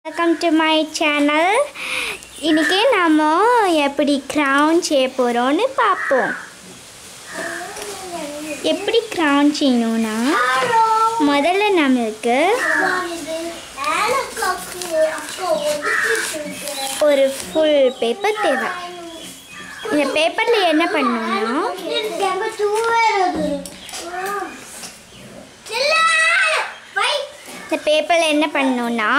Welcome to my channel இன்றைக்கி நாம் எப்படி க்ரௌன் செய்ய போகிறோன்னு பார்ப்போம் எப்படி க்ரௌன் செய்யணும்னா முதல்ல நம்மளுக்கு ஒரு ஃபுல் பேப்பர் தேவை இந்த பேப்பரில் என்ன பண்ணணும்னா இந்த பேப்பரில் என்ன பண்ணணும்னா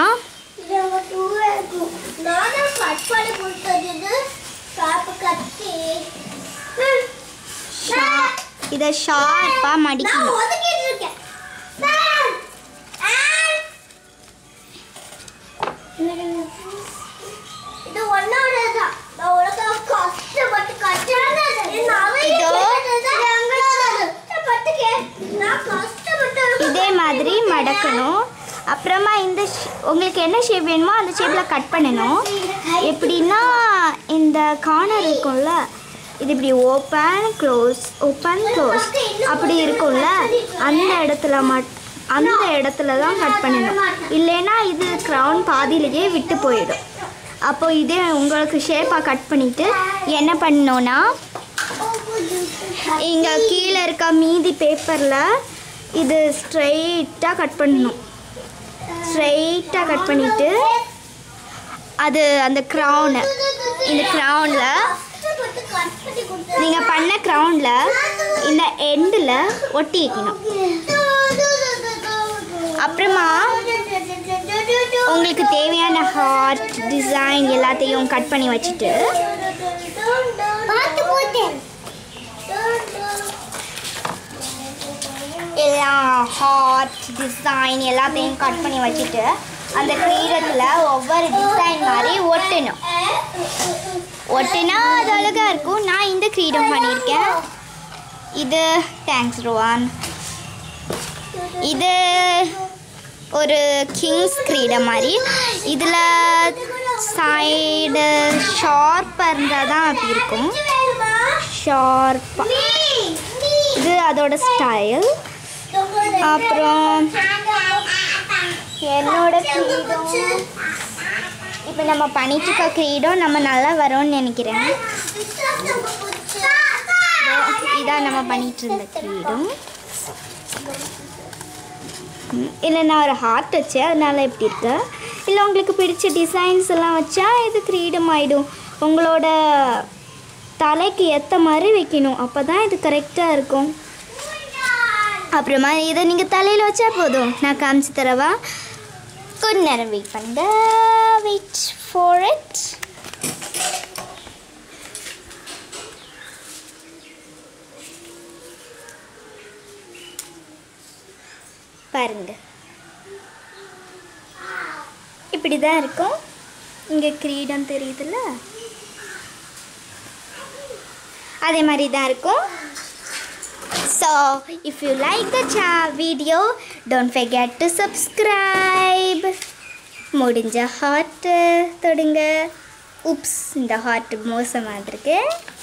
இதை ஷார்ப்பாக மடிக்கணும் இது ஒன்னோடதான் நான் உனக்காக கஷ்டப்பட்டு கஷ்டப்பட்டு நான் இதோ. கஷ்டப்பட்டுக்கே நான் கஷ்டப்பட்டு ஒரு இதே மாதிரி மடக்கணும் அப்புறமா இந்த ஷ்- உங்களுக்கு என்ன ஷேப் வேணுமோ அந்த ஷேப்பில் கட் பண்ணணும் எப்படின்னா இந்த கார்னர் இருக்கும்ல இது இப்படி ஓப்பன் க்ளோஸ் ஓப்பன் க்ளோஸ் அப்படி இருக்கும்ல அந்த இடத்துல மட் அந்த இடத்துல தான் கட் பண்ணணும் இல்லைன்னா இது க்ரௌன் பாதியிலேயே விட்டு போயிடும் அப்போ இதே உங்களுக்கு ஷேப்பாக கட் பண்ணிவிட்டு என்ன பண்ணணும்னா இங்கே கீழே இருக்க மீதி பேப்பரில் இது ஸ்ட்ரைட்டாக கட் பண்ணணும் ஸ்ட்ரைட்டாக கட் பண்ணிவிட்டு அது அந்த க்ரௌனு இந்த க்ரௌனில் கஷ்டப்பட்டு கட் பண்ணி கொடுத்தேன் நீங்கள் பண்ண க்ரௌனில் இந்த எண்டில் ஒட்டி வைக்கணும் அப்புறமா உங்களுக்கு தேவையான ஹார்ட் டிசைன் எல்லாத்தையும் கட் பண்ணி வச்சுட்டு பார்த்து போட்டேன் எல்லா ஹார்ட் டிசைன் எல்லாத்தையும் கட் பண்ணி வச்சுட்டு அந்த கிரீடத்தில் ஒவ்வொரு டிசைன் மாதிரி ஒட்டணும் ஒட்டுனா அது அழகாக இருக்கும் நான் இந்த கிரீடம் பண்ணியிருக்கேன் இது தேங்க்ஸ் ருவான் இது ஒரு கிங்ஸ் கிரீடம் மாதிரி இதில் சைடு ஷார்ப்பாக இருந்தால் தான் அப்படி இருக்கும் ஷார்ப்பாக இது அதோட ஸ்டைல் அப்புறம் என்னோட கிரீடம் இப்போ நம்ம பண்ணிட்டு இருக்க கிரீடம் நம்ம நல்லா வரும்னு நினைக்கிறேன் இதோ இதான் நம்ம பண்ணிட்டு இருந்த கிரீடம் ம், இல்லை நான் ஒரு ஹார்ட் வச்சேன் அதனால இப்படி இருக்கு இல்லை உங்களுக்கு பிடிச்ச டிசைன்ஸ் எல்லாம் வச்சா இது கிரீடம் ஆகிடும் உங்களோட தலைக்கு ஏற்ற மாதிரி வைக்கணும் அப்போ தான் இது கரெக்டாக இருக்கும் அப்புறமா இதை நீங்கள் தலையில் வச்சா போதும் நான் காமிச்சு தரவா கொஞ்ச நேரம் வெயிட் பண்ணுங்க வெயிட் ஃபார் இட் பாருங்க இப்படி தான் இருக்கும் இங்கே கிரீடம் தெரியுதுல்ல அதே மாதிரி தான் இருக்கும் So, if you like the cha- video, don't forget to subscribe. முடிஞ்ச ஹார்ட் தொடுங்க உப்ஸ் இந்த ஹார்ட் மோசமாக இருக்கு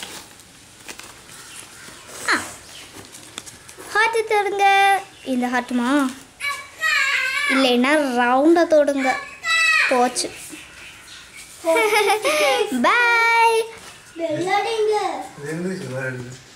ஹார்ட் தொடுங்க இந்த ஹார்ட்டுமா இல்லைன்னா ரவுண்டாக தொடுங்க போச்சு பாய் வெள்ளாடிங்க இது இங்கிலீஷ் வேறு